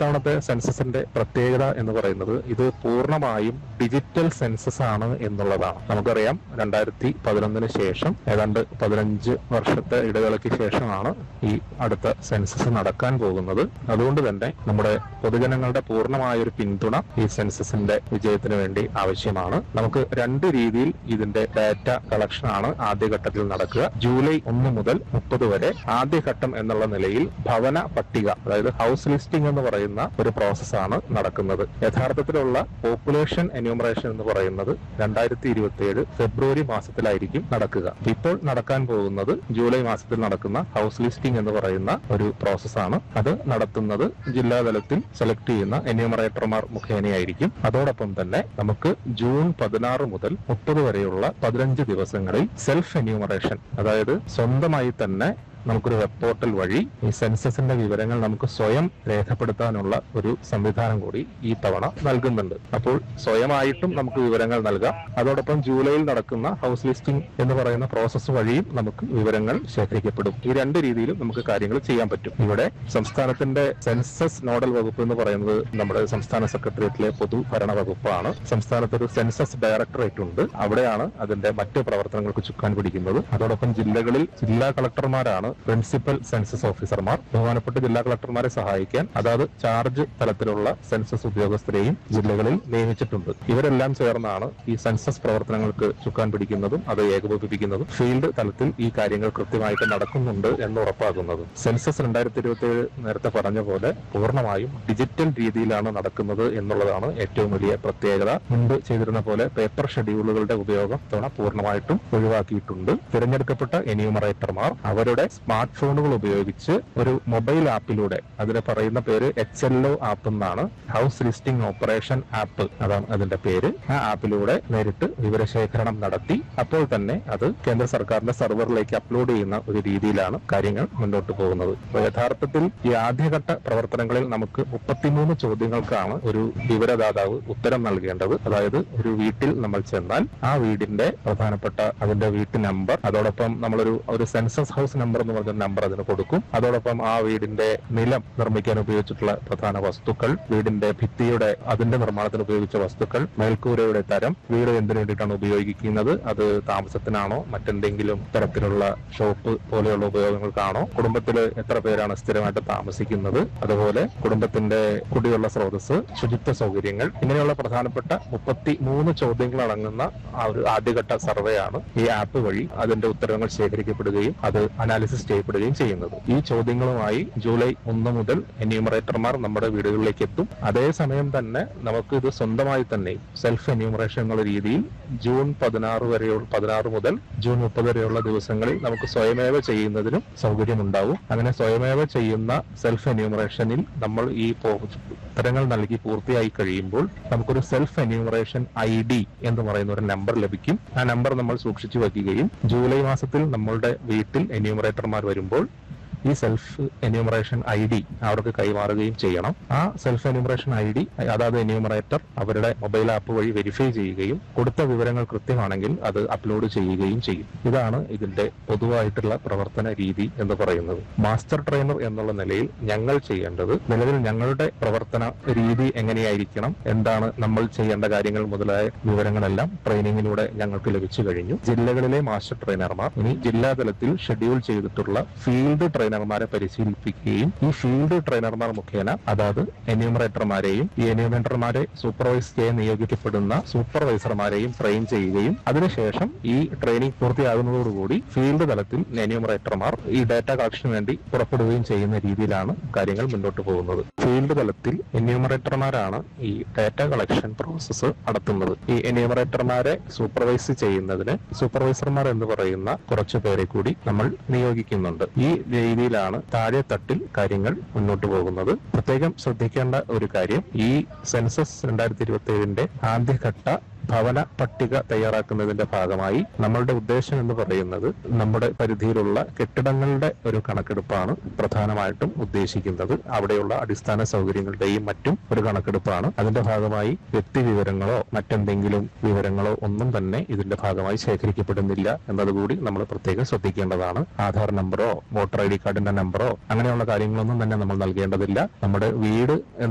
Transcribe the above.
ഇത്തവണത്തെ സെൻസസിന്റെ പ്രത്യേകത എന്ന് പറയുന്നത് ഇത് പൂർണ്ണമായും ഡിജിറ്റൽ സെൻസസ് ആണ് എന്നുള്ളതാണ് നമുക്കറിയാം രണ്ടായിരത്തി പതിനൊന്നിന് ശേഷം ഏതാണ്ട് പതിനഞ്ച് വർഷത്തെ ഇടവേളയ്ക്ക് ശേഷമാണ് ഈ അടുത്ത സെൻസസ് നടക്കാൻ പോകുന്നത് അതുകൊണ്ട് തന്നെ നമ്മുടെ പൊതുജനങ്ങളുടെ പൂർണ്ണമായ ഒരു പിന്തുണ ഈ സെൻസസിന്റെ വിജയത്തിന് വേണ്ടി ആവശ്യമാണ് നമുക്ക് രണ്ട് രീതിയിൽ ഇതിന്റെ ഡാറ്റ കളക്ഷൻ ആണ് ആദ്യഘട്ടത്തിൽ നടക്കുക ജൂലൈ ഒന്ന് മുതൽ മുപ്പത് വരെ ആദ്യഘട്ടം എന്നുള്ള നിലയിൽ ഭവന പട്ടിക അതായത് ഹൗസ് ലിസ്റ്റിംഗ് എന്ന് പറയുന്ന ഒരു പ്രോസസ്സാണ് നടക്കുന്നത് യഥാർത്ഥത്തിലുള്ള പോപ്പുലേഷൻ എന്യൂമറേഷൻ എന്ന് പറയുന്നത് രണ്ടായിരത്തി ഇരുപത്തി ഏഴ് ഫെബ്രുവരി മാസത്തിലായിരിക്കും നടക്കുക ഇപ്പോൾ നടക്കാൻ പോകുന്നത് ജൂലൈ മാസത്തിൽ നടക്കുന്ന ഹൗസ് ലിസ്റ്റിംഗ് എന്ന് പറയുന്ന ഒരു പ്രോസസ്സാണ് അത് നടത്തുന്നത് ജില്ലാതലത്തിൽ സെലക്ട് ചെയ്യുന്ന എന്യൂമറേറ്റർമാർ മുഖേനയായിരിക്കും അതോടൊപ്പം തന്നെ നമുക്ക് ജൂൺ പതിനാറ് മുതൽ മുപ്പത് വരെയുള്ള പതിനഞ്ച് ദിവസങ്ങളിൽ സെൽഫ് എന്യൂമറേഷൻ അതായത് സ്വന്തമായി തന്നെ നമുക്കൊരു വെബ് പോർട്ടൽ വഴി ഈ സെൻസസിന്റെ വിവരങ്ങൾ നമുക്ക് സ്വയം രേഖപ്പെടുത്താനുള്ള ഒരു സംവിധാനം കൂടി ഈ തവണ നൽകുന്നുണ്ട് അപ്പോൾ സ്വയമായിട്ടും നമുക്ക് വിവരങ്ങൾ നൽകാം അതോടൊപ്പം ജൂലൈയിൽ നടക്കുന്ന ഹൗസ് ലിസ്റ്റിംഗ് എന്ന് പറയുന്ന പ്രോസസ്സ് വഴിയും നമുക്ക് വിവരങ്ങൾ ശേഖരിക്കപ്പെടും ഈ രണ്ട് രീതിയിലും നമുക്ക് കാര്യങ്ങൾ ചെയ്യാൻ പറ്റും ഇവിടെ സംസ്ഥാനത്തിന്റെ സെൻസസ് നോഡൽ വകുപ്പ് എന്ന് പറയുന്നത് നമ്മുടെ സംസ്ഥാന സെക്രട്ടേറിയറ്റിലെ പൊതുഭരണ വകുപ്പാണ് സംസ്ഥാനത്ത് ഒരു സെൻസസ് ഡയറക്ടറേറ്റ് ഉണ്ട് അവിടെയാണ് അതിന്റെ മറ്റ് പ്രവർത്തനങ്ങൾക്ക് ചുക്കാൻ പിടിക്കുന്നത് അതോടൊപ്പം ജില്ലകളിൽ ജില്ലാ കളക്ടർമാരാണ് പ്രിൻസിപ്പൽ സെൻസസ് ഓഫീസർമാർ ബഹുമാനപ്പെട്ട ജില്ലാ കളക്ടർമാരെ സഹായിക്കാൻ അതാത് ചാർജ് തലത്തിലുള്ള സെൻസസ് ഉദ്യോഗസ്ഥരെയും ജില്ലകളിൽ നിയമിച്ചിട്ടുണ്ട് ഇവരെല്ലാം ചേർന്നാണ് ഈ സെൻസസ് പ്രവർത്തനങ്ങൾക്ക് ചുക്കാൻ പിടിക്കുന്നതും അത് ഏകോപിപ്പിക്കുന്നതും ഫീൽഡ് തലത്തിൽ ഈ കാര്യങ്ങൾ കൃത്യമായിട്ട് നടക്കുന്നുണ്ട് എന്ന് ഉറപ്പാക്കുന്നത് സെൻസസ് രണ്ടായിരത്തി ഇരുപത്തി ഏഴ് നേരത്തെ പറഞ്ഞ പോലെ പൂർണ്ണമായും ഡിജിറ്റൽ രീതിയിലാണ് നടക്കുന്നത് എന്നുള്ളതാണ് ഏറ്റവും വലിയ പ്രത്യേകത മുൻപ് ചെയ്തിരുന്ന പോലെ പേപ്പർ ഷെഡ്യൂളുകളുടെ ഉപയോഗം തവണ പൂർണ്ണമായിട്ടും ഒഴിവാക്കിയിട്ടുണ്ട് തിരഞ്ഞെടുക്കപ്പെട്ട എന്യൂമറേറ്റർമാർ അവരുടെ സ്മാർട്ട് ഫോണുകൾ ഉപയോഗിച്ച് ഒരു മൊബൈൽ ആപ്പിലൂടെ അതിന് പറയുന്ന പേര് എച്ച് എൽ ഒ ആപ്പ് എന്നാണ് ഹൗസ് ലിസ്റ്റിംഗ് ഓപ്പറേഷൻ ആപ്പ് അതാണ് അതിന്റെ പേര് ആ ആപ്പിലൂടെ നേരിട്ട് വിവരശേഖരണം നടത്തി അപ്പോൾ തന്നെ അത് കേന്ദ്ര സർക്കാരിന്റെ സെർവറിലേക്ക് അപ്ലോഡ് ചെയ്യുന്ന ഒരു രീതിയിലാണ് കാര്യങ്ങൾ മുന്നോട്ട് പോകുന്നത് അപ്പോൾ യഥാർത്ഥത്തിൽ ഈ ആദ്യഘട്ട പ്രവർത്തനങ്ങളിൽ നമുക്ക് മുപ്പത്തിമൂന്ന് ചോദ്യങ്ങൾക്കാണ് ഒരു വിവരദാതാവ് ഉത്തരം നൽകേണ്ടത് അതായത് ഒരു വീട്ടിൽ നമ്മൾ ചെന്നാൽ ആ വീടിന്റെ പ്രധാനപ്പെട്ട അതിന്റെ വീട്ടു നമ്പർ അതോടൊപ്പം നമ്മളൊരു ഒരു സെൻസസ് ഹൗസ് നമ്പർ എന്ന് പറഞ്ഞ നമ്പർ അതിന് കൊടുക്കും അതോടൊപ്പം ആ വീടിന്റെ നിലം നിർമ്മിക്കാൻ ഉപയോഗിച്ചിട്ടുള്ള പ്രധാന വസ്തുക്കൾ വീടിന്റെ ഭിത്തിയുടെ അതിന്റെ നിർമ്മാണത്തിന് ഉപയോഗിച്ച വസ്തുക്കൾ മേൽക്കൂരയുടെ തരം വീട് എന്തിനു വേണ്ടിയിട്ടാണ് ഉപയോഗിക്കുന്നത് അത് താമസത്തിനാണോ മറ്റെന്തെങ്കിലും തരത്തിലുള്ള ഷോപ്പ് പോലെയുള്ള ഉപയോഗങ്ങൾക്കാണോ കുടുംബത്തിൽ എത്ര പേരാണ് സ്ഥിരമായിട്ട് താമസിക്കുന്നത് അതുപോലെ കുടുംബത്തിന്റെ കുടിവെള്ള സ്രോതസ് ശുചിത്വ സൗകര്യങ്ങൾ ഇങ്ങനെയുള്ള പ്രധാനപ്പെട്ട മുപ്പത്തി മൂന്ന് ചോദ്യങ്ങൾ അടങ്ങുന്ന ആ ഒരു ആദ്യഘട്ട സർവേ ആണ് ഈ ആപ്പ് വഴി അതിന്റെ ഉത്തരങ്ങൾ ശേഖരിക്കപ്പെടുകയും അത് അനാലിസിസ് ചെയ്യപ്പെടുകയും ചെയ്യുന്നത് ഈ ചോദ്യങ്ങളുമായി ജൂലൈ ഒന്ന് മുതൽ എന്യൂമറേറ്റർമാർ നമ്മുടെ വീടുകളിലേക്ക് എത്തും അതേസമയം തന്നെ നമുക്ക് ഇത് സ്വന്തമായി തന്നെ സെൽഫ് എന്യൂമറേഷൻ എന്നുള്ള രീതിയിൽ ജൂൺ പതിനാറ് വരെയുള്ള പതിനാറ് മുതൽ ജൂൻ മുപ്പത് വരെയുള്ള ദിവസങ്ങളിൽ നമുക്ക് സ്വയമേവ ചെയ്യുന്നതിനും സൗകര്യമുണ്ടാവും അങ്ങനെ സ്വയമേവ ചെയ്യുന്ന സെൽഫ് എന്യൂമറേഷനിൽ നമ്മൾ ഈ പോ- ഉത്തരങ്ങൾ നൽകി പൂർത്തിയായി കഴിയുമ്പോൾ നമുക്കൊരു സെൽഫ് എന്യൂമറേഷൻ ഐ ഡി എന്ന് പറയുന്ന ഒരു നമ്പർ ലഭിക്കും ആ നമ്പർ നമ്മൾ സൂക്ഷിച്ചു വയ്ക്കുകയും ജൂലൈ മാസത്തിൽ നമ്മളുടെ വീട്ടിൽ എന്യൂമറേറ്റർമാർ വരുമ്പോൾ ഈ സെൽഫ് എന്യൂമറേഷൻ ഐ ഡി അവർക്ക് കൈമാറുകയും ചെയ്യണം ആ സെൽഫ് എന്യൂമറേഷൻ ഐ ഡി അതാത് എന്യൂമറേറ്റർ അവരുടെ മൊബൈൽ ആപ്പ് വഴി വെരിഫൈ ചെയ്യുകയും കൊടുത്ത വിവരങ്ങൾ കൃത്യമാണെങ്കിൽ അത് അപ്ലോഡ് ചെയ്യുകയും ചെയ്യും ഇതാണ് ഇതിന്റെ പൊതുവായിട്ടുള്ള പ്രവർത്തന രീതി എന്ന് പറയുന്നത് മാസ്റ്റർ ട്രെയിനർ എന്നുള്ള നിലയിൽ ഞങ്ങൾ ചെയ്യേണ്ടത് നിലവിൽ ഞങ്ങളുടെ പ്രവർത്തന രീതി എങ്ങനെയായിരിക്കണം എന്താണ് നമ്മൾ ചെയ്യേണ്ട കാര്യങ്ങൾ മുതലായ വിവരങ്ങളെല്ലാം ട്രെയിനിങ്ങിലൂടെ ഞങ്ങൾക്ക് ലഭിച്ചു കഴിഞ്ഞു ജില്ലകളിലെ മാസ്റ്റർ ട്രെയിനർമാർ ഇനി ജില്ലാതലത്തിൽ ഷെഡ്യൂൾ ചെയ്തിട്ടുള്ള ഫീൽഡ് ട്രെയിനർമാരെ പരിശീലിപ്പിക്കുകയും ഈ ഫീൽഡ് ട്രെയിനർമാർ മുഖേന അതാത് എന്യൂമറേറ്റർമാരെയും ഈ എന്യൂമറേറ്റർമാരെ സൂപ്പർവൈസ് ചെയ്യാൻ നിയോഗിക്കപ്പെടുന്ന സൂപ്പർവൈസർമാരെയും ട്രെയിൻ ചെയ്യുകയും അതിനുശേഷം ഈ ട്രെയിനിങ് പൂർത്തിയാകുന്നതോടുകൂടി ഫീൽഡ് തലത്തിൽ എന്യൂമറേറ്റർമാർ ഈ ഡാറ്റ കളക്ഷന് വേണ്ടി പുറപ്പെടുകയും ചെയ്യുന്ന രീതിയിലാണ് കാര്യങ്ങൾ മുന്നോട്ട് പോകുന്നത് ഫീൽഡ് തലത്തിൽ എന്യൂമറേറ്റർമാരാണ് ഈ ഡാറ്റ കളക്ഷൻ പ്രോസസ്സ് നടത്തുന്നത് ഈ എന്യൂമറേറ്റർമാരെ സൂപ്പർവൈസ് ചെയ്യുന്നതിന് സൂപ്പർവൈസർമാർ എന്ന് പറയുന്ന കുറച്ചു പേരെ കൂടി നമ്മൾ നിയോഗിക്കുന്നുണ്ട് ഈ രീതിയിലാണ് താഴെ തട്ടിൽ കാര്യങ്ങൾ മുന്നോട്ട് പോകുന്നത് പ്രത്യേകം ശ്രദ്ധിക്കേണ്ട ഒരു കാര്യം ഈ സെൻസസ് രണ്ടായിരത്തി ഇരുപത്തി ഏഴിന്റെ ആദ്യഘട്ട ഭവന പട്ടിക തയ്യാറാക്കുന്നതിന്റെ ഭാഗമായി നമ്മളുടെ ഉദ്ദേശം എന്ന് പറയുന്നത് നമ്മുടെ പരിധിയിലുള്ള കെട്ടിടങ്ങളുടെ ഒരു കണക്കെടുപ്പാണ് പ്രധാനമായിട്ടും ഉദ്ദേശിക്കുന്നത് അവിടെയുള്ള അടിസ്ഥാന സൗകര്യങ്ങളുടെയും മറ്റും ഒരു കണക്കെടുപ്പാണ് അതിന്റെ ഭാഗമായി വ്യക്തി വിവരങ്ങളോ മറ്റെന്തെങ്കിലും വിവരങ്ങളോ ഒന്നും തന്നെ ഇതിന്റെ ഭാഗമായി ശേഖരിക്കപ്പെടുന്നില്ല എന്നതുകൂടി നമ്മൾ പ്രത്യേകം ശ്രദ്ധിക്കേണ്ടതാണ് ആധാർ നമ്പറോ വോട്ടർ ഐ ഡി കാർഡിന്റെ നമ്പറോ അങ്ങനെയുള്ള കാര്യങ്ങളൊന്നും തന്നെ നമ്മൾ നൽകേണ്ടതില്ല നമ്മുടെ വീട്